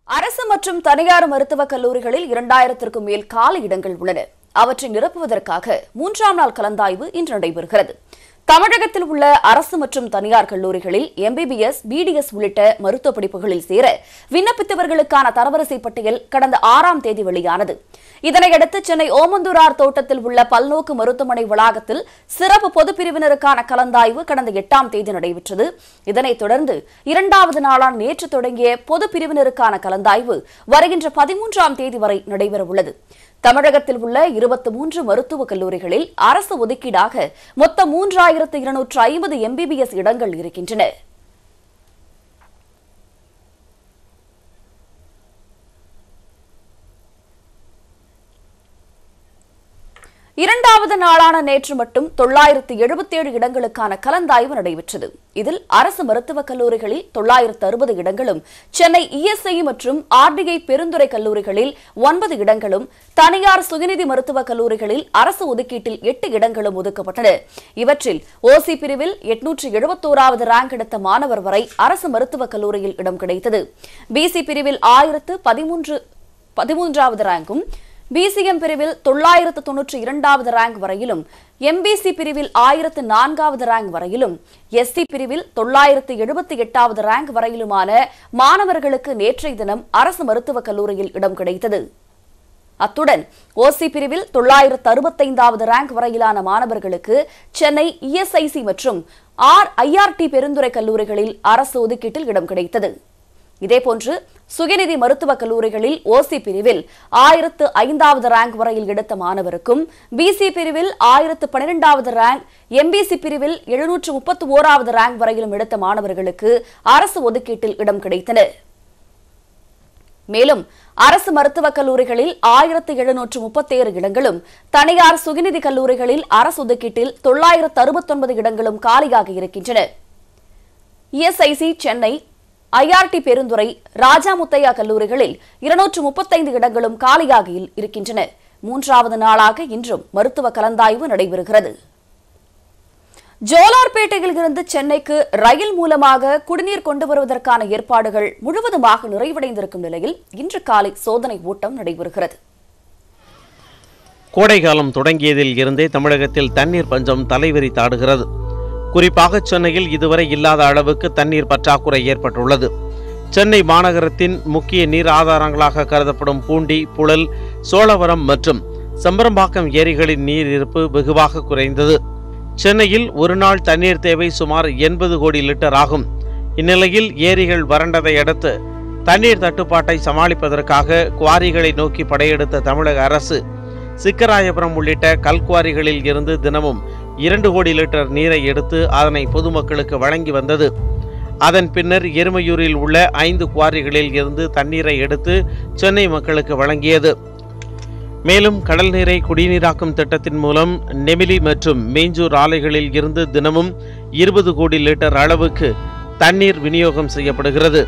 அரசு மற்றும் தனியார் மருத்துவக் கல்லூரிகளில் இரண்டாயிரத்திற்கும் மேல் காலி இடங்கள் உள்ளன அவற்றை நிரப்புவதற்காக மூன்றாம் நாள் கலந்தாய்வு இன்று நடைபெறுகிறது தமிழகத்தில் உள்ள அரசு மற்றும் தனியார் கல்லூரிகளில் எம்பிபிஎஸ் பிடிஎஸ் உள்ளிட்ட மருத்துவ படிப்புகளில் சேர விண்ணப்பித்தவர்களுக்கான தரவரிசை பட்டியல் கடந்த ஆறாம் தேதி வெளியானது இதனையடுத்து சென்னை ஓமந்தூரார் தோட்டத்தில் உள்ள பல்நோக்கு மருத்துவமனை வளாகத்தில் சிறப்பு பொதுப்பிரிவினருக்கான கலந்தாய்வு கடந்த எட்டாம் தேதி நடைபெற்றது இதனைத் தொடர்ந்து இரண்டாவது நாளான நேற்று தொடங்கிய பொது பிரிவினருக்கான கலந்தாய்வு வருகின்ற பதிமூன்றாம் தேதி வரை நடைபெறவுள்ளது தமிழகத்தில் உள்ள இருபத்தி மூன்று மருத்துவக் கல்லூரிகளில் அரசு ஒதுக்கீடாக மொத்தம் மூன்றாயிரத்து இருநூற்று ஐம்பது எம்பிபிஎஸ் இடங்கள் இருக்கின்றன இரண்டாவது நாளான நேற்று மட்டும் தொள்ளாயிரத்து எழுபத்தேழு இடங்களுக்கான கலந்தாய்வு நடைபெற்றது இதில் அரசு மருத்துவக் கல்லூரிகளில் தொள்ளாயிரத்து அறுபது இடங்களும் சென்னை இஎஸ்ஐ மற்றும் ஆர்டிஐ பெருந்துறை கல்லூரிகளில் ஒன்பது இடங்களும் தனியார் சுயநிதி மருத்துவக் கல்லூரிகளில் அரசு ஒதுக்கீட்டில் எட்டு இடங்களும் ஒதுக்கப்பட்டன இவற்றில் ஓசி பிரிவில் எட்நூற்று எழுபத்தோராவது ரேங்க் எடுத்த மாணவர் வரை அரசு மருத்துவக் கல்லூரியில் இடம் கிடைத்தது பிசி பிரிவில் ஆயிரத்து பதிமூன்று பதிமூன்றாவது ரேங்கும் பிசிஎம் பிரிவில் தொள்ளாயிரத்து தொன்னூற்றி இரண்டாவது ரேங்க் வரையிலும் எம்பிசி பிரிவில் ஆயிரத்து நான்காவது ரேங்க் வரையிலும் எஸ்சி பிரிவில் தொள்ளாயிரத்து எழுபத்தி எட்டாவது ரேங்க் வரையிலுமான மாணவர்களுக்கு நேற்றைய தினம் அரசு மருத்துவக் கல்லூரியில் இடம் கிடைத்தது அத்துடன் ஓசி பிரிவில் தொள்ளாயிரத்து அறுபத்தைந்தாவது ரேங்க் வரையிலான மாணவர்களுக்கு சென்னை இஎஸ்ஐசி மற்றும் ஆர் ஐஆர்டி பெருந்துறை கல்லூரிகளில் அரசு ஒதுக்கீட்டில் இடம் கிடைத்தது இதேபோன்று சுயநிதி மருத்துவக் கல்லூரிகளில் ஓசி பிரிவில் ஆயிரத்து ஐந்தாவது ரேங்க் வரையில் எடுத்த மாணவருக்கும் பிசி பிரிவில் ஆயிரத்து பன்னிரெண்டாவது ரேங்க் எம்பிசி பிரிவில் எழுநூற்று முப்பத்தி ஓராவது ரேங்க் வரையிலும் எடுத்த மாணவர்களுக்கு அரசு ஒதுக்கீட்டில் இடம் கிடைத்தன மேலும் அரசு மருத்துவக் கல்லூரிகளில் ஆயிரத்து எழுநூற்று முப்பத்தேழு இடங்களும் தனியார் சுயநிதி கல்லூரிகளில் அரசு ஒதுக்கீட்டில் தொள்ளாயிரத்து அறுபத்தொன்பது இடங்களும் காலியாக இருக்கின்றன இஎஸ்ஐசி சென்னை ஐஆர்டி பெருந்துறை ராஜாமுத்தையா கல்லூரிகளில் இருநூற்று முப்பத்தைந்து இடங்களும் காலியாக இல்- இருக்கின்றன மூன்றாவது நாளாக இன்றும் மருத்துவ கலந்தாய்வு நடைபெறுகிறது ஜோலார்பேட்டையில் இருந்து சென்னைக்கு ரயில் மூலமாக குடிநீர் கொண்டு வருவதற்கான ஏற்பாடுகள் முழுவதுமாக நிறைவடைந்திருக்கும் நிலையில் இன்று காலை சோதனை ஓட்டம் நடைபெறுகிறது கோடைகாலம் தொடங்கியதில் இருந்தே தமிழகத்தில் தண்ணீர் பஞ்சம் தலைவிரி தாடுகிறது குறிப்பாக சென்னையில் இதுவரை இல்லாத அளவுக்கு தண்ணீர் பற்றாக்குறை ஏற்பட்டுள்ளது சென்னை மாநகரத்தின் முக்கிய நீர் ஆதாரங்களாக கருதப்படும் பூண்டி புழல் சோழவரம் மற்றும் செம்பரம்பாக்கம் ஏரிகளின் நீர் இருப்பு வெகுவாக குறைந்தது சென்னையில் ஒரு நாள் தண்ணீர் தேவை சுமார் எண்பது கோடி லிட்டர் ஆகும் இந்நிலையில் ஏரிகள் வறண்டதை அடுத்து தண்ணீர் தட்டுப்பாட்டை சமாளிப்பதற்காக குவாரிகளை நோக்கி படையெடுத்த தமிழக அரசு சிக்கராயபுரம் உள்ளிட்ட கல்குவாரிகளில் இருந்து தினமும் இரண்டு கோடி லிட்டர் நீரை எடுத்து அதனை பொதுமக்களுக்கு வழங்கி வந்தது அதன் பின்னர் எருமையூரில் உள்ள ஐந்து குவாரிகளில் இருந்து தண்ணீரை எடுத்து சென்னை மக்களுக்கு வழங்கியது மேலும் கடல் நீரை குடிநீராக்கும் திட்டத்தின் மூலம் நெமிலி மற்றும் மேஞ்சூர் ஆலைகளில் இருந்து தினமும் இருபது கோடி லிட்டர் அளவுக்கு தண்ணீர் விநியோகம் செய்யப்படுகிறது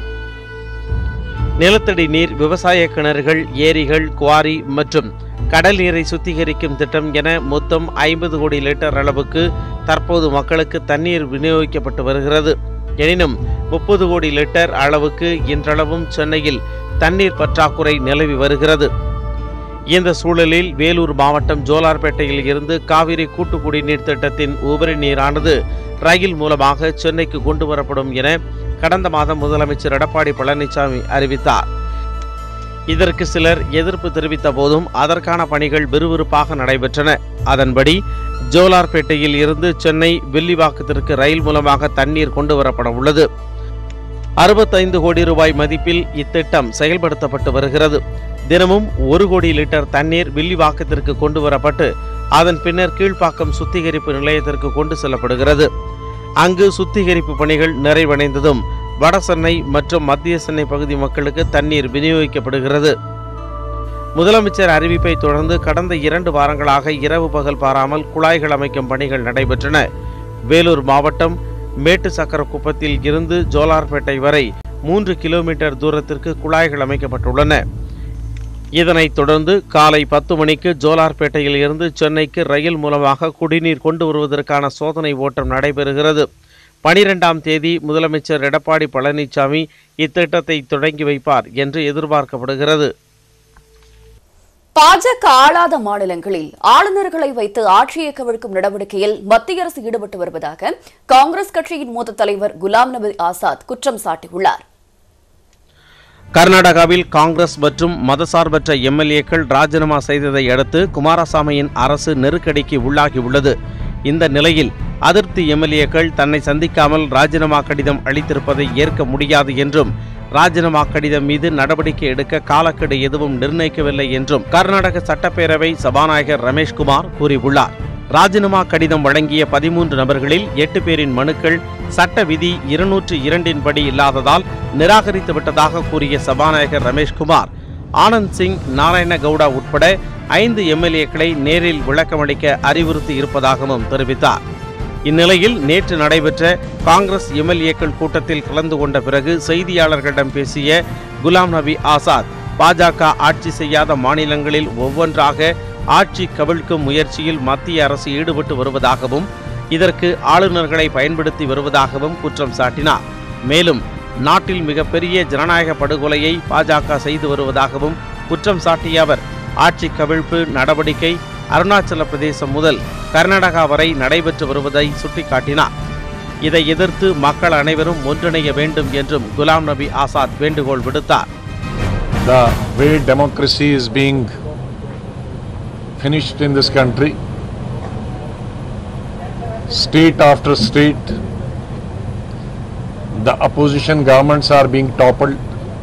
நிலத்தடி நீர் விவசாய கிணறுகள் ஏரிகள் குவாரி மற்றும் கடல் நீரை சுத்திகரிக்கும் திட்டம் என மொத்தம் ஐம்பது கோடி லிட்டர் அளவுக்கு தற்போது மக்களுக்கு தண்ணீர் விநியோகிக்கப்பட்டு வருகிறது எனினும் முப்பது கோடி லிட்டர் அளவுக்கு இன்றளவும் சென்னையில் தண்ணீர் பற்றாக்குறை நிலவி வருகிறது இந்த சூழலில் வேலூர் மாவட்டம் ஜோலார்பேட்டையில் இருந்து காவிரி கூட்டு குடிநீர் திட்டத்தின் உபரி நீரானது ரயில் மூலமாக சென்னைக்கு கொண்டு வரப்படும் என கடந்த மாதம் முதலமைச்சர் எடப்பாடி பழனிசாமி அறிவித்தார் இதற்கு சிலர் எதிர்ப்பு தெரிவித்த போதும் அதற்கான பணிகள் விறுவிறுப்பாக நடைபெற்றன அதன்படி ஜோலார்பேட்டையில் இருந்து சென்னை வில்லிவாக்கத்திற்கு ரயில் மூலமாக தண்ணீர் கொண்டு வரப்பட உள்ளது அறுபத்தைந்து கோடி ரூபாய் மதிப்பில் இத்திட்டம் செயல்படுத்தப்பட்டு வருகிறது தினமும் ஒரு கோடி லிட்டர் தண்ணீர் வில்லிவாக்கத்திற்கு கொண்டு வரப்பட்டு அதன் பின்னர் கீழ்ப்பாக்கம் சுத்திகரிப்பு நிலையத்திற்கு கொண்டு செல்லப்படுகிறது அங்கு சுத்திகரிப்பு பணிகள் நிறைவடைந்ததும் வட சென்னை மற்றும் மத்திய சென்னை பகுதி மக்களுக்கு தண்ணீர் விநியோகிக்கப்படுகிறது முதலமைச்சர் அறிவிப்பை தொடர்ந்து கடந்த இரண்டு வாரங்களாக இரவு பகல் பாராமல் குழாய்கள் அமைக்கும் பணிகள் நடைபெற்றன வேலூர் மாவட்டம் மேட்டு சக்கரக்குப்பத்தில் இருந்து ஜோலார்பேட்டை வரை மூன்று கிலோமீட்டர் தூரத்திற்கு குழாய்கள் அமைக்கப்பட்டுள்ளன இதனைத் தொடர்ந்து காலை பத்து மணிக்கு ஜோலார்பேட்டையில் இருந்து சென்னைக்கு ரயில் மூலமாக குடிநீர் கொண்டு வருவதற்கான சோதனை ஓட்டம் நடைபெறுகிறது பனிரெண்டாம் தேதி முதலமைச்சர் எடப்பாடி பழனிசாமி இத்திட்டத்தை தொடங்கி வைப்பார் என்று எதிர்பார்க்கப்படுகிறது பாஜக ஆளாத மாநிலங்களில் ஆளுநர்களை வைத்து ஆட்சியை கவிழ்க்கும் நடவடிக்கையில் மத்திய அரசு ஈடுபட்டு வருவதாக காங்கிரஸ் கட்சியின் மூத்த தலைவர் குலாம் நபி ஆசாத் குற்றம் சாட்டியுள்ளார் கர்நாடகாவில் காங்கிரஸ் மற்றும் மதசார்பற்ற எம்எல்ஏக்கள் ராஜினாமா செய்ததை அடுத்து குமாரசாமியின் அரசு நெருக்கடிக்கு உள்ளாகியுள்ளது இந்த நிலையில் அதிருப்தி எம்எல்ஏக்கள் தன்னை சந்திக்காமல் ராஜினாமா கடிதம் அளித்திருப்பதை ஏற்க முடியாது என்றும் ராஜினாமா கடிதம் மீது நடவடிக்கை எடுக்க காலக்கெடு எதுவும் நிர்ணயிக்கவில்லை என்றும் கர்நாடக சட்டப்பேரவை சபாநாயகர் ரமேஷ்குமார் கூறியுள்ளார் ராஜினாமா கடிதம் வழங்கிய பதிமூன்று நபர்களில் எட்டு பேரின் மனுக்கள் சட்ட விதி இருநூற்று இரண்டின் படி இல்லாததால் நிராகரித்து விட்டதாக கூறிய சபாநாயகர் ரமேஷ்குமார் ஆனந்த் சிங் நாராயண கவுடா உட்பட ஐந்து எம்எல்ஏக்களை நேரில் விளக்கமளிக்க அறிவுறுத்தி இருப்பதாகவும் தெரிவித்தார் இந்நிலையில் நேற்று நடைபெற்ற காங்கிரஸ் எம்எல்ஏக்கள் கூட்டத்தில் கலந்து கொண்ட பிறகு செய்தியாளர்களிடம் பேசிய குலாம் நபி ஆசாத் பாஜக ஆட்சி செய்யாத மாநிலங்களில் ஒவ்வொன்றாக ஆட்சி கவிழ்க்கும் முயற்சியில் மத்திய அரசு ஈடுபட்டு வருவதாகவும் இதற்கு ஆளுநர்களை பயன்படுத்தி வருவதாகவும் குற்றம் சாட்டினார் மேலும் நாட்டில் மிகப்பெரிய ஜனநாயக படுகொலையை பாஜக செய்து வருவதாகவும் குற்றம் சாட்டிய அவர் ஆட்சி கவிழ்ப்பு நடவடிக்கை அருணாச்சல பிரதேசம் முதல் கர்நாடகா வரை நடைபெற்று வருவதை சுட்டிக்காட்டினார் இதை எதிர்த்து மக்கள் அனைவரும் ஒன்றிணைய வேண்டும் என்றும் குலாம் நபி ஆசாத் வேண்டுகோள் விடுத்தார் the way democracy is being finished in this country, state after state, the opposition governments are being toppled,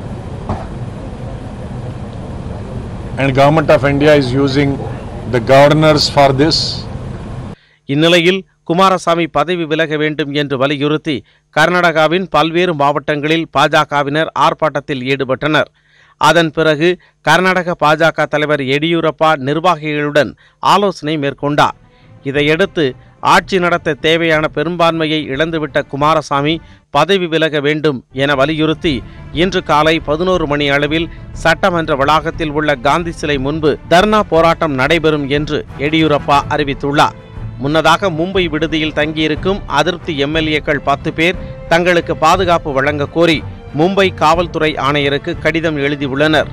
and government of India is using the governors for this. இந்நிலையில் குமாரசாமி பதவி விலக வேண்டும் என்று வலியுறுத்தி கர்நாடகாவின் பல்வேறு மாவட்டங்களில் பாஜகவினர் ஆர்ப்பாட்டத்தில் ஈடுபட்டனர் அதன் பிறகு கர்நாடக பாஜக தலைவர் எடியூரப்பா நிர்வாகிகளுடன் ஆலோசனை மேற்கொண்டார் இதையடுத்து ஆட்சி நடத்த தேவையான பெரும்பான்மையை இழந்துவிட்ட குமாரசாமி பதவி விலக வேண்டும் என வலியுறுத்தி இன்று காலை பதினோரு மணி அளவில் சட்டமன்ற வளாகத்தில் உள்ள காந்தி சிலை முன்பு தர்ணா போராட்டம் நடைபெறும் என்று எடியூரப்பா அறிவித்துள்ளார் முன்னதாக மும்பை விடுதியில் தங்கியிருக்கும் அதிருப்தி எம்எல்ஏக்கள் பத்து பேர் தங்களுக்கு பாதுகாப்பு வழங்க கோரி மும்பை காவல்துறை ஆணையருக்கு கடிதம் எழுதியுள்ளனர்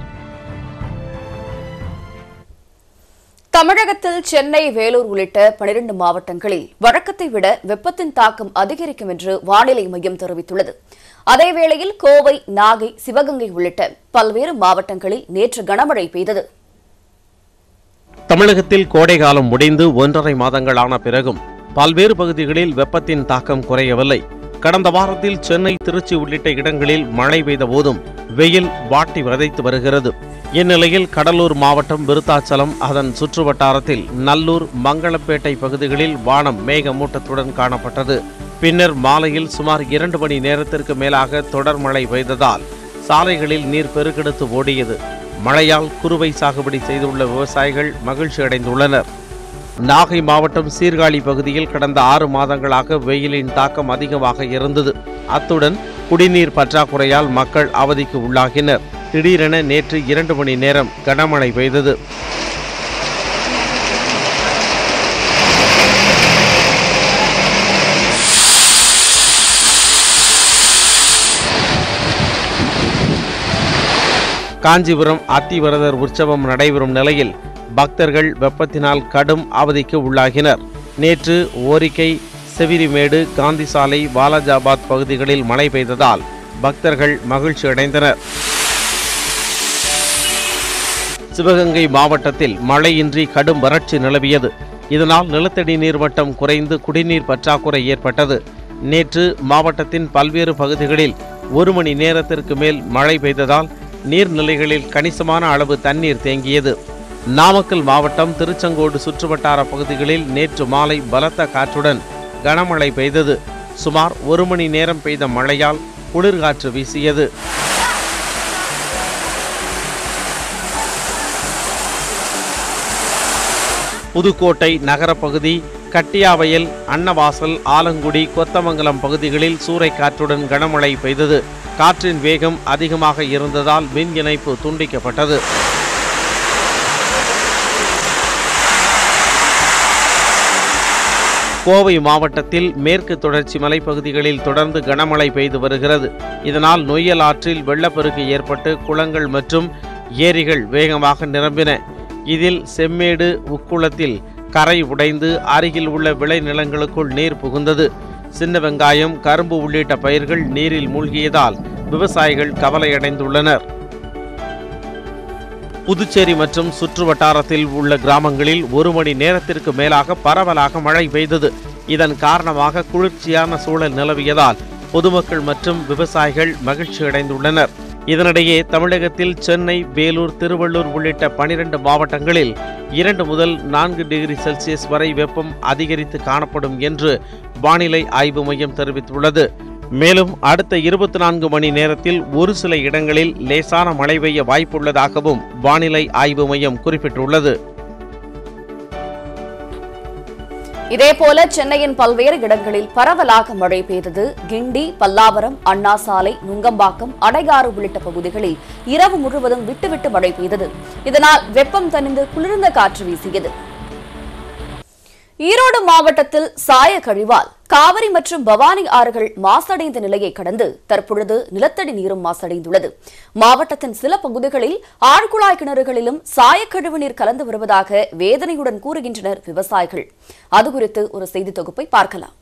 தமிழகத்தில் சென்னை வேலூர் உள்ளிட்ட பனிரெண்டு மாவட்டங்களில் வழக்கத்தை விட வெப்பத்தின் தாக்கம் அதிகரிக்கும் என்று வானிலை மையம் தெரிவித்துள்ளது அதேவேளையில் கோவை நாகை சிவகங்கை உள்ளிட்ட பல்வேறு மாவட்டங்களில் நேற்று கனமழை பெய்தது தமிழகத்தில் கோடை காலம் முடிந்து ஒன்றரை மாதங்களான பிறகும் பல்வேறு பகுதிகளில் வெப்பத்தின் தாக்கம் குறையவில்லை கடந்த வாரத்தில் சென்னை திருச்சி உள்ளிட்ட இடங்களில் மழை பெய்த போதும் வெயில் வாட்டி வதைத்து வருகிறது இந்நிலையில் கடலூர் மாவட்டம் விருத்தாச்சலம் அதன் சுற்றுவட்டாரத்தில் நல்லூர் மங்களப்பேட்டை பகுதிகளில் வானம் மேகமூட்டத்துடன் காணப்பட்டது பின்னர் மாலையில் சுமார் இரண்டு மணி நேரத்திற்கு மேலாக தொடர் மழை பெய்ததால் சாலைகளில் நீர் பெருக்கெடுத்து ஓடியது மழையால் குறுவை சாகுபடி செய்துள்ள விவசாயிகள் மகிழ்ச்சி அடைந்துள்ளனர் நாகை மாவட்டம் சீர்காழி பகுதியில் கடந்த ஆறு மாதங்களாக வெயிலின் தாக்கம் அதிகமாக இருந்தது அத்துடன் குடிநீர் பற்றாக்குறையால் மக்கள் அவதிக்கு உள்ளாகினர் திடீரென நேற்று இரண்டு மணி நேரம் கனமழை பெய்தது காஞ்சிபுரம் அத்திவரதர் உற்சவம் நடைபெறும் நிலையில் பக்தர்கள் வெப்பத்தினால் கடும் அவதிக்கு உள்ளாகினர் நேற்று ஓரிக்கை செவிரிமேடு காந்தி சாலை வாலாஜாபாத் பகுதிகளில் மழை பெய்ததால் பக்தர்கள் மகிழ்ச்சி அடைந்தனர் சிவகங்கை மாவட்டத்தில் மழையின்றி கடும் வறட்சி நிலவியது இதனால் நிலத்தடி நீர்மட்டம் குறைந்து குடிநீர் பற்றாக்குறை ஏற்பட்டது நேற்று மாவட்டத்தின் பல்வேறு பகுதிகளில் ஒரு மணி நேரத்திற்கு மேல் மழை பெய்ததால் நீர்நிலைகளில் கணிசமான அளவு தண்ணீர் தேங்கியது நாமக்கல் மாவட்டம் திருச்செங்கோடு சுற்றுவட்டார பகுதிகளில் நேற்று மாலை பலத்த காற்றுடன் கனமழை பெய்தது சுமார் ஒரு மணி நேரம் பெய்த மழையால் குளிர்காற்று வீசியது புதுக்கோட்டை நகரப்பகுதி கட்டியாவயல் அன்னவாசல் ஆலங்குடி கொத்தமங்கலம் பகுதிகளில் சூறைக்காற்றுடன் கனமழை பெய்தது காற்றின் வேகம் அதிகமாக இருந்ததால் மின் இணைப்பு துண்டிக்கப்பட்டது கோவை மாவட்டத்தில் மேற்கு தொடர்ச்சி மலைப்பகுதிகளில் தொடர்ந்து கனமழை பெய்து வருகிறது இதனால் நொய்யல் ஆற்றில் வெள்ளப்பெருக்கு ஏற்பட்டு குளங்கள் மற்றும் ஏரிகள் வேகமாக நிரம்பின இதில் செம்மேடு உக்குளத்தில் கரை உடைந்து அருகில் உள்ள விளைநிலங்களுக்குள் நீர் புகுந்தது சின்ன வெங்காயம் கரும்பு உள்ளிட்ட பயிர்கள் நீரில் மூழ்கியதால் விவசாயிகள் கவலையடைந்துள்ளனர் புதுச்சேரி மற்றும் சுற்று வட்டாரத்தில் உள்ள கிராமங்களில் ஒரு மணி நேரத்திற்கு மேலாக பரவலாக மழை பெய்தது இதன் காரணமாக குளிர்ச்சியான சூழல் நிலவியதால் பொதுமக்கள் மற்றும் விவசாயிகள் மகிழ்ச்சி அடைந்துள்ளனர் இதனிடையே தமிழகத்தில் சென்னை வேலூர் திருவள்ளூர் உள்ளிட்ட பனிரெண்டு மாவட்டங்களில் இரண்டு முதல் நான்கு டிகிரி செல்சியஸ் வரை வெப்பம் அதிகரித்து காணப்படும் என்று வானிலை ஆய்வு மையம் தெரிவித்துள்ளது மேலும் அடுத்த இருபத்தி நான்கு மணி நேரத்தில் ஒரு சில இடங்களில் லேசான மழை பெய்ய வாய்ப்புள்ளதாகவும் வானிலை ஆய்வு மையம் குறிப்பிட்டுள்ளது இதேபோல சென்னையின் பல்வேறு இடங்களில் பரவலாக மழை பெய்தது கிண்டி பல்லாவரம் அண்ணா சாலை நுங்கம்பாக்கம் அடையாறு உள்ளிட்ட பகுதிகளில் இரவு முழுவதும் விட்டுவிட்டு மழை பெய்தது இதனால் வெப்பம் தணிந்து குளிர்ந்த காற்று வீசியது ஈரோடு மாவட்டத்தில் சாய கழிவால் காவிரி மற்றும் பவானி ஆறுகள் மாசடைந்த நிலையை கடந்து தற்பொழுது நிலத்தடி நீரும் மாசடைந்துள்ளது மாவட்டத்தின் சில பகுதிகளில் ஆழ்குழாய் கிணறுகளிலும் சாயக்கழிவு நீர் கலந்து வருவதாக வேதனையுடன் கூறுகின்றனர் விவசாயிகள் அது குறித்து ஒரு செய்தி தொகுப்பை பார்க்கலாம்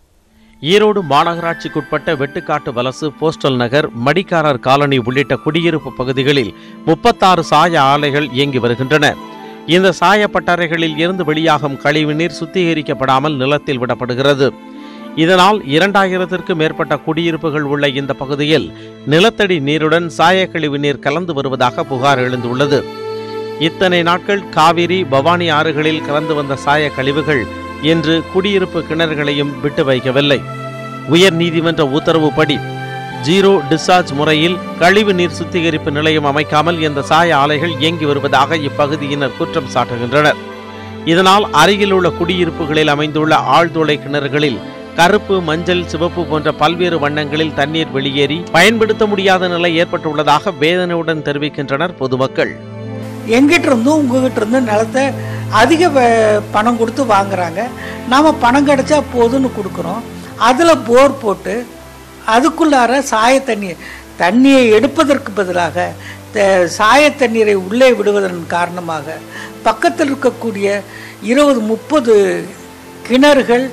ஈரோடு மாநகராட்சிக்குட்பட்ட வெட்டுக்காட்டு வலசு போஸ்டல் நகர் மடிக்காரர் காலனி உள்ளிட்ட குடியிருப்பு பகுதிகளில் முப்பத்தாறு சாய ஆலைகள் இயங்கி வருகின்றன இந்த சாய பட்டறைகளில் இருந்து வெளியாகும் கழிவுநீர் சுத்திகரிக்கப்படாமல் நிலத்தில் விடப்படுகிறது இதனால் இரண்டாயிரத்திற்கும் மேற்பட்ட குடியிருப்புகள் உள்ள இந்த பகுதியில் நிலத்தடி நீருடன் சாயக்கழிவு நீர் கலந்து வருவதாக புகார் எழுந்துள்ளது இத்தனை நாட்கள் காவிரி பவானி ஆறுகளில் கலந்து வந்த சாய கழிவுகள் இன்று குடியிருப்பு கிணறுகளையும் விட்டு வைக்கவில்லை உயர் நீதிமன்ற உத்தரவுப்படி ஜீரோ டிஸ்சார்ஜ் முறையில் கழிவு நீர் சுத்திகரிப்பு நிலையம் அமைக்காமல் இந்த சாய ஆலைகள் இயங்கி வருவதாக இப்பகுதியினர் குற்றம் சாட்டுகின்றனர் இதனால் அருகில் உள்ள குடியிருப்புகளில் அமைந்துள்ள ஆழ்துளை கிணறுகளில் கருப்பு மஞ்சள் சிவப்பு போன்ற பல்வேறு வண்ணங்களில் தண்ணீர் வெளியேறி பயன்படுத்த முடியாத நிலை ஏற்பட்டுள்ளதாக வேதனையுடன் தெரிவிக்கின்றனர் பொதுமக்கள் எங்கிட்ட இருந்தும் உங்ககிட்ட இருந்தும் நிலத்தை அதிக வ- பணம் கொடுத்து வாங்குறாங்க நாம் பணம் கிடைச்சா போதும்னு கொடுக்குறோம் அதில் போர் போட்டு அதுக்குள்ளார சாய தண்ணி தண்ணியை எடுப்பதற்கு பதிலாக த- சாய தண்ணீரை உள்ளே விடுவதன் காரணமாக பக்கத்தில் இருக்கக்கூடிய இருபது முப்பது கிணறுகள்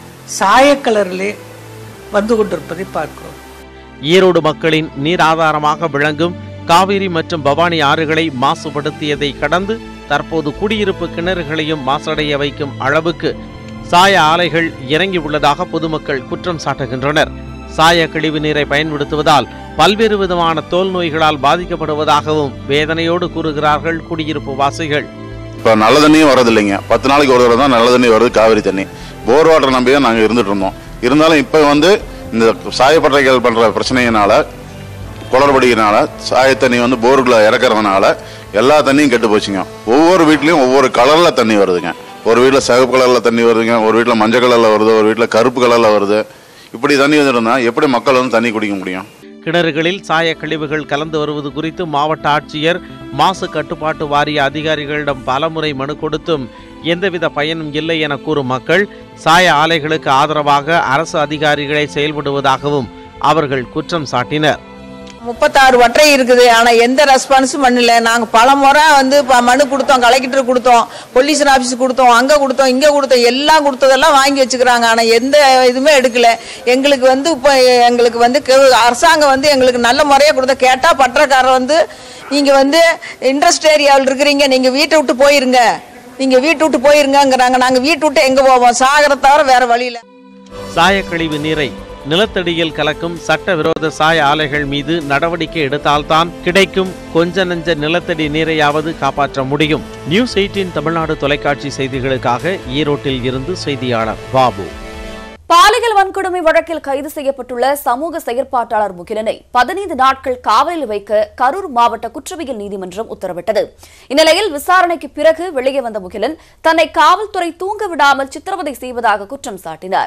சாயக்கலரிலே வந்து கொண்டிருப்பதை பார்க்கிறோம் ஈரோடு மக்களின் நீர் ஆதாரமாக விளங்கும் காவிரி மற்றும் பவானி ஆறுகளை மாசுபடுத்தியதை கடந்து தற்போது குடியிருப்பு கிணறுகளையும் மாசடைய வைக்கும் அளவுக்கு சாய ஆலைகள் இறங்கி உள்ளதாக பொதுமக்கள் குற்றம் சாட்டுகின்றனர் சாய கழிவு நீரை பயன்படுத்துவதால் பல்வேறு விதமான தோல் நோய்களால் பாதிக்கப்படுவதாகவும் வேதனையோடு கூறுகிறார்கள் குடியிருப்பு வாசிகள் இப்போ நல்ல தண்ணியும் வரது இல்லைங்க பத்து நாளைக்கு ஒரு தடவை தான் நல்ல தண்ணி வருது காவிரி தண்ணி போர் வாட்டர் நம்பி தான் நாங்கள் இருந்துட்டு இருந்தோம் இருந்தாலும் இப்போ வந்து இந்த சாயப்பட்டறைகள் பண்ணுற பிரச்சனையினால குளறுபடியினால சாய தண்ணி வந்து போருக்குள்ள இறக்கறதுனால எல்லா தண்ணியும் கெட்டு போச்சுங்க ஒவ்வொரு வீட்லேயும் ஒவ்வொரு கலரில் தண்ணி வருதுங்க ஒரு வீட்டில் சிவப்பு கலரில் தண்ணி வருதுங்க ஒரு வீட்டில் மஞ்சள் கலரில் வருது ஒரு வீட்டில் கருப்பு கலரில் வருது இப்படி தண்ணி வந்துருந்தா எப்படி மக்கள் வந்து தண்ணி குடிக்க முடியும் கிணறுகளில் சாய கழிவுகள் கலந்து வருவது குறித்து மாவட்ட ஆட்சியர் மாசு கட்டுப்பாட்டு வாரிய அதிகாரிகளிடம் பலமுறை மனு கொடுத்தும் எந்தவித பயனும் இல்லை என கூறும் மக்கள் சாய ஆலைகளுக்கு ஆதரவாக அரசு அதிகாரிகளை செயல்படுவதாகவும் அவர்கள் குற்றம் சாட்டினர் முப்பத்தாறு வட்டை இருக்குது ஆனா எந்த ரெஸ்பான்ஸும் பண்ணல நாங்க பல முறை வந்து ப- மனு கொடுத்தோம் கலெக்டர் கொடுத்தோம் பொல்யூஷன் ஆபீஸ் கொடுத்தோம் அங்க கொடுத்தோம் இங்க கொடுத்தோம் எல்லாம் கொடுத்ததெல்லாம் வாங்கி வச்சுக்கிறாங்க ஆனா எந்த இதுவுமே எடுக்கல எங்களுக்கு வந்து இப்போ எங்களுக்கு வந்து கெ- அரசாங்கம் வந்து எங்களுக்கு நல்ல முறையா கொடுத்த கேட்டா பற்றக்காரர் வந்து நீங்க வந்து இண்டஸ்ட் ஏரியாவில் இருக்கிறீங்க நீங்க வீட்டை விட்டு போயிருங்க நீங்க வீட்டை விட்டு போயிருங்கங்கிறாங்க நாங்க வீட்டை விட்டு எங்க போவோம் சாகர தவிர வேற வழியில சாயக்கழிவு நீரை நிலத்தடியில் கலக்கும் சட்டவிரோத சாய ஆலைகள் மீது நடவடிக்கை எடுத்தால்தான் கிடைக்கும் கொஞ்ச நஞ்ச நிலத்தடி நீரையாவது காப்பாற்ற முடியும் நியூஸ் எயிட்டின் தமிழ்நாடு தொலைக்காட்சி செய்திகளுக்காக ஈரோட்டில் இருந்து செய்தியாளர் பாபு பாலியல் வன்கொடுமை வழக்கில் கைது செய்யப்பட்டுள்ள சமூக செயற்பாட்டாளர் முகிலனை பதினைந்து நாட்கள் காவலில் வைக்க கரூர் மாவட்ட குற்றவியல் நீதிமன்றம் உத்தரவிட்டது இந்நிலையில் விசாரணைக்கு பிறகு வெளியே வந்த முகிலன் தன்னை காவல்துறை தூங்க விடாமல் சித்திரவதை செய்வதாக குற்றம் சாட்டினார்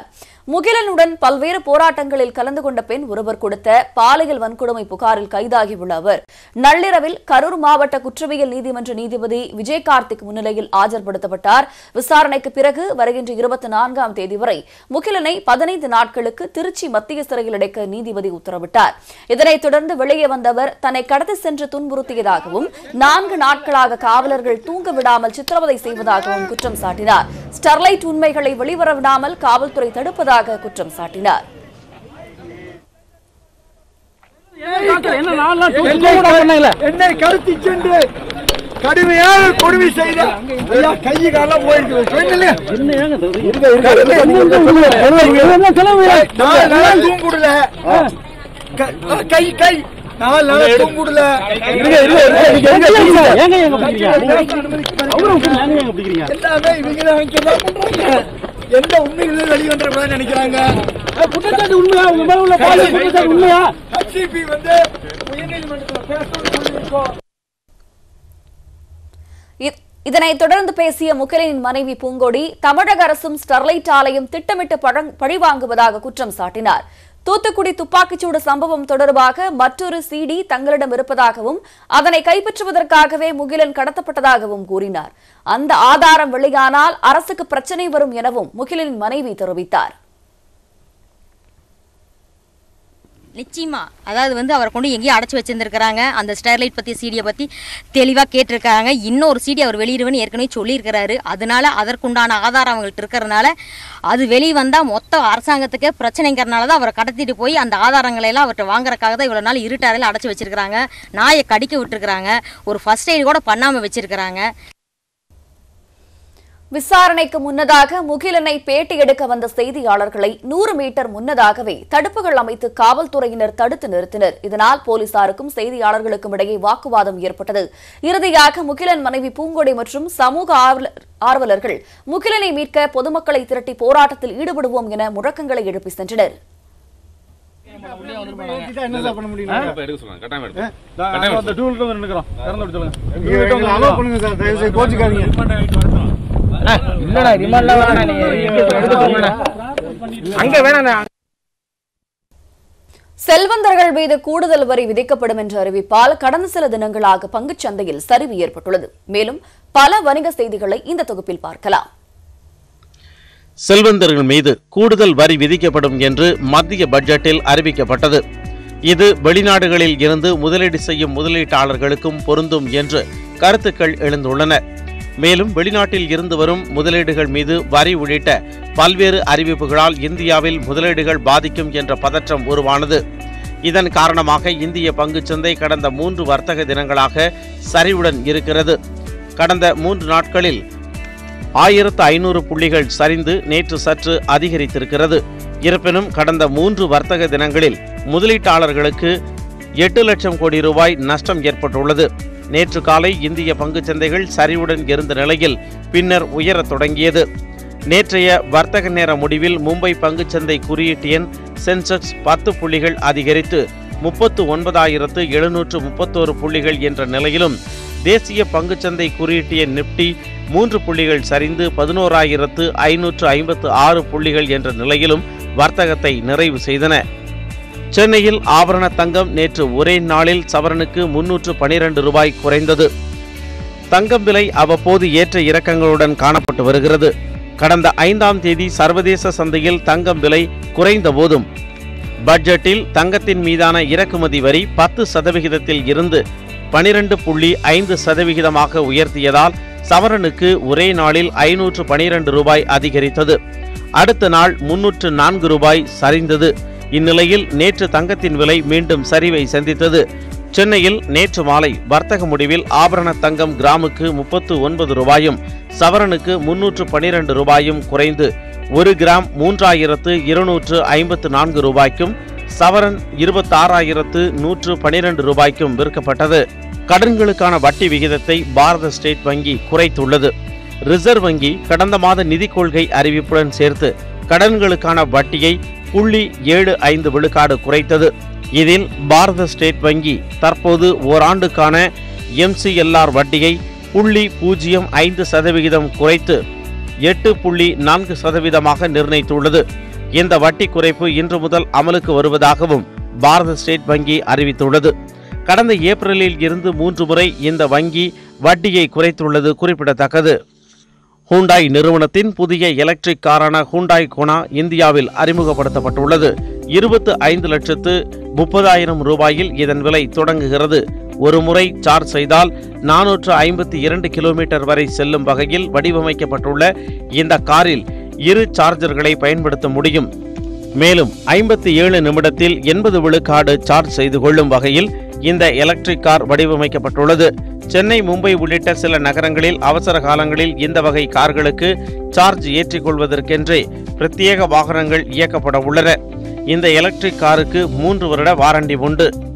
முகிலனுடன் பல்வேறு போராட்டங்களில் கலந்து கொண்ட பெண் ஒருவர் கொடுத்த பாலியல் வன்கொடுமை புகாரில் கைதாகியுள்ள அவர் நள்ளிரவில் கரூர் மாவட்ட குற்றவியல் நீதிமன்ற நீதிபதி விஜய் கார்த்திக் முன்னிலையில் ஆஜர்படுத்தப்பட்டார் விசாரணைக்கு பிறகு வருகின்ற இருபத்தி நான்காம் தேதி வரை முகிலனை பதினைந்து நாட்களுக்கு திருச்சி மத்திய சிறையில் அடைக்க நீதிபதி உத்தரவிட்டார் இதனைத் தொடர்ந்து வெளியே வந்தவர் தன்னை கடத்தி சென்று துன்புறுத்தியதாகவும் நான்கு நாட்களாக காவலர்கள் தூங்க விடாமல் சித்திரவதை செய்வதாகவும் குற்றம் சாட்டினார் ஸ்டெர்லைட் உண்மைகளை வெளிவர விடாமல் காவல்துறை தடுப்பதாக குற்றம் சாட்டினார் என்னை கருத்தி சென்று கடுமையாக கொடுமை செய்த ஐயா கை காலம் போயிட்டு சொன்னீங்க நான் நல்லா தூங்குடல க- கை கை நான் நல்லா தூங்குடல எல்லாமே இவங்க தான் இங்கதான் பண்றாங்க எந்த உண்மைகளும் வெளிவந்துடக்கூடாதுன்னு நினைக்கிறாங்க குற்றச்சாட்டு உண்மையா உங்க மேல உள்ள குற்றச்சாட்டு உண்மையா ஹச்சிபி வந்து உயர்நீதிமன்றத்தில் பேசணும்னு சொல்லியிருக்கோம் இ- இதனைத் தொடர்ந்து பேசிய முகிலனின் மனைவி பூங்கொடி தமிழக அரசும் ஸ்டெர்லைட் ஆலையும் திட்டமிட்டு பழங்- பழிவாங்குவதாக குற்றம் சாட்டினார் தூத்துக்குடி துப்பாக்கிச்சூடு சம்பவம் தொடர்பாக மற்றொரு சிடி தங்களிடம் இருப்பதாகவும் அதனை கைப்பற்றுவதற்காகவே முகிலன் கடத்தப்பட்டதாகவும் கூறினார் அந்த ஆதாரம் வெளியானால் அரசுக்கு பிரச்சனை வரும் எனவும் முகிலனின் மனைவி தெரிவித்தார் நிச்சயமா அதாவது வந்து அவரை கொண்டு எங்கேயும் அடைச்சி வச்சிருந்திருக்கிறாங்க அந்த ஸ்டெர்லைட் பற்றி சீடியை பற்றி தெளிவாக கேட்டிருக்காங்க இன்னொரு சீடி அவர் வெளியிடுவேன்னு ஏற்கனவே சொல்லியிருக்கிறாரு அதனால அதற்குண்டான ஆதாரம் அவங்கள்ட்ட இருக்கிறதுனால அது வெளியே வந்தால் மொத்த அரசாங்கத்துக்கே பிரச்சனைங்கிறனால தான் அவரை கடத்திட்டு போய் அந்த ஆதாரங்களை எல்லாம் அவர்கிட்ட வாங்குறதுக்காக தான் இவ்வளோ நாள் இருட்டாரையில் அடைச்சி வச்சிருக்கிறாங்க நாயை கடிக்க விட்டுருக்குறாங்க ஒரு ஃபர்ஸ்ட் எய்டு கூட பண்ணாமல் வச்சிருக்கிறாங்க விசாரணைக்கு முன்னதாக முகிலனை பேட்டி எடுக்க வந்த செய்தியாளர்களை நூறு மீட்டர் முன்னதாகவே தடுப்புகள் அமைத்து காவல்துறையினர் தடுத்து நிறுத்தினர் இதனால் போலீசாருக்கும் செய்தியாளர்களுக்கும் இடையே வாக்குவாதம் ஏற்பட்டது இறுதியாக முகிலன் மனைவி பூங்கொடி மற்றும் சமூக ஆர்வலர்- ஆர்வலர்கள் முகிலனை மீட்க பொதுமக்களை திரட்டி போராட்டத்தில் ஈடுபடுவோம் என முழக்கங்களை எழுப்பி சென்றனர் செல்வந்தர்கள் மீது கூடுதல் வரி விதிக்கப்படும் என்ற அறிவிப்பால் கடந்த சில தினங்களாக பங்குச் சந்தையில் சரிவு ஏற்பட்டுள்ளது மேலும் பல வணிக செய்திகளை இந்த தொகுப்பில் பார்க்கலாம் செல்வந்தர்கள் மீது கூடுதல் வரி விதிக்கப்படும் என்று மத்திய பட்ஜெட்டில் அறிவிக்கப்பட்டது இது வெளிநாடுகளில் இருந்து முதலீடு செய்யும் முதலீட்டாளர்களுக்கும் பொருந்தும் என்று கருத்துக்கள் எழுந்துள்ளன மேலும் வெளிநாட்டில் இருந்து வரும் முதலீடுகள் மீது வரி உள்ளிட்ட பல்வேறு அறிவிப்புகளால் இந்தியாவில் முதலீடுகள் பாதிக்கும் என்ற பதற்றம் உருவானது இதன் காரணமாக இந்திய பங்குச்சந்தை கடந்த மூன்று வர்த்தக தினங்களாக சரிவுடன் இருக்கிறது கடந்த மூன்று நாட்களில் ஆயிரத்து ஐநூறு புள்ளிகள் சரிந்து நேற்று சற்று அதிகரித்திருக்கிறது இருப்பினும் கடந்த மூன்று வர்த்தக தினங்களில் முதலீட்டாளர்களுக்கு எட்டு லட்சம் கோடி ரூபாய் நஷ்டம் ஏற்பட்டுள்ளது நேற்று காலை இந்திய பங்குச் சந்தைகள் சரிவுடன் இருந்த நிலையில் பின்னர் உயரத் தொடங்கியது நேற்றைய வர்த்தக நேர முடிவில் மும்பை பங்குச்சந்தை குறியீட்டு எண் சென்செக்ஸ் பத்து புள்ளிகள் அதிகரித்து முப்பத்து ஒன்பதாயிரத்து எழுநூற்று முப்பத்தோரு புள்ளிகள் என்ற நிலையிலும் தேசிய பங்குச்சந்தை குறியீட்டு எண் நிப்டி மூன்று புள்ளிகள் சரிந்து பதினோராயிரத்து ஐநூற்று ஐம்பத்து ஆறு புள்ளிகள் என்ற நிலையிலும் வர்த்தகத்தை நிறைவு செய்தன சென்னையில் ஆபரண தங்கம் நேற்று ஒரே நாளில் சவரனுக்கு முன்னூற்று பனிரெண்டு ரூபாய் குறைந்தது தங்கம் விலை அவ்வப்போது ஏற்ற இறக்கங்களுடன் காணப்பட்டு வருகிறது கடந்த ஐந்தாம் தேதி சர்வதேச சந்தையில் தங்கம் விலை குறைந்த போதும் பட்ஜெட்டில் தங்கத்தின் மீதான இறக்குமதி வரி பத்து சதவிகிதத்தில் இருந்து பனிரெண்டு புள்ளி ஐந்து சதவிகிதமாக உயர்த்தியதால் சவரனுக்கு ஒரே நாளில் ஐநூற்று பனிரெண்டு ரூபாய் அதிகரித்தது அடுத்த நாள் முன்னூற்று நான்கு ரூபாய் சரிந்தது இந்நிலையில் நேற்று தங்கத்தின் விலை மீண்டும் சரிவை சந்தித்தது சென்னையில் நேற்று மாலை வர்த்தக முடிவில் ஆபரண தங்கம் கிராமுக்கு முப்பத்து ஒன்பது ரூபாயும் சவரனுக்கு முன்னூற்று பனிரெண்டு ரூபாயும் குறைந்து ஒரு கிராம் மூன்றாயிரத்து இருநூற்று ஐம்பத்து நான்கு ரூபாய்க்கும் சவரன் இருபத்தாறாயிரத்து நூற்று பனிரெண்டு ரூபாய்க்கும் விற்கப்பட்டது கடன்களுக்கான வட்டி விகிதத்தை பாரத ஸ்டேட் வங்கி குறைத்துள்ளது ரிசர்வ் வங்கி கடந்த மாத நிதிக் கொள்கை அறிவிப்புடன் சேர்த்து கடன்களுக்கான வட்டியை புள்ளி ஏழு ஐந்து விழுக்காடு குறைத்தது இதில் பாரத ஸ்டேட் வங்கி தற்போது ஓராண்டுக்கான எம்சிஎல்ஆர் வட்டியை புள்ளி பூஜ்ஜியம் ஐந்து சதவிகிதம் குறைத்து எட்டு புள்ளி நான்கு சதவீதமாக நிர்ணயித்துள்ளது இந்த வட்டி குறைப்பு இன்று முதல் அமலுக்கு வருவதாகவும் பாரத ஸ்டேட் வங்கி அறிவித்துள்ளது கடந்த ஏப்ரலில் இருந்து மூன்று முறை இந்த வங்கி வட்டியை குறைத்துள்ளது குறிப்பிடத்தக்கது ஹூண்டாய் நிறுவனத்தின் புதிய எலக்ட்ரிக் காரான ஹூண்டாய் கோனா இந்தியாவில் அறிமுகப்படுத்தப்பட்டுள்ளது இருபத்து ஐந்து லட்சத்து முப்பதாயிரம் ரூபாயில் இதன் விலை தொடங்குகிறது ஒரு முறை சார்ஜ் செய்தால் நானூற்று ஐம்பத்தி இரண்டு கிலோமீட்டர் வரை செல்லும் வகையில் வடிவமைக்கப்பட்டுள்ள இந்த காரில் இரு சார்ஜர்களை பயன்படுத்த முடியும் மேலும் ஐம்பத்தி ஏழு நிமிடத்தில் எண்பது விழுக்காடு சார்ஜ் செய்து கொள்ளும் வகையில் இந்த எலக்ட்ரிக் கார் வடிவமைக்கப்பட்டுள்ளது சென்னை மும்பை உள்ளிட்ட சில நகரங்களில் அவசர காலங்களில் இந்த வகை கார்களுக்கு சார்ஜ் ஏற்றிக் கொள்வதற்கென்றே பிரத்யேக வாகனங்கள் இயக்கப்பட உள்ளன இந்த எலக்ட்ரிக் காருக்கு மூன்று வருட வாரண்டி உண்டு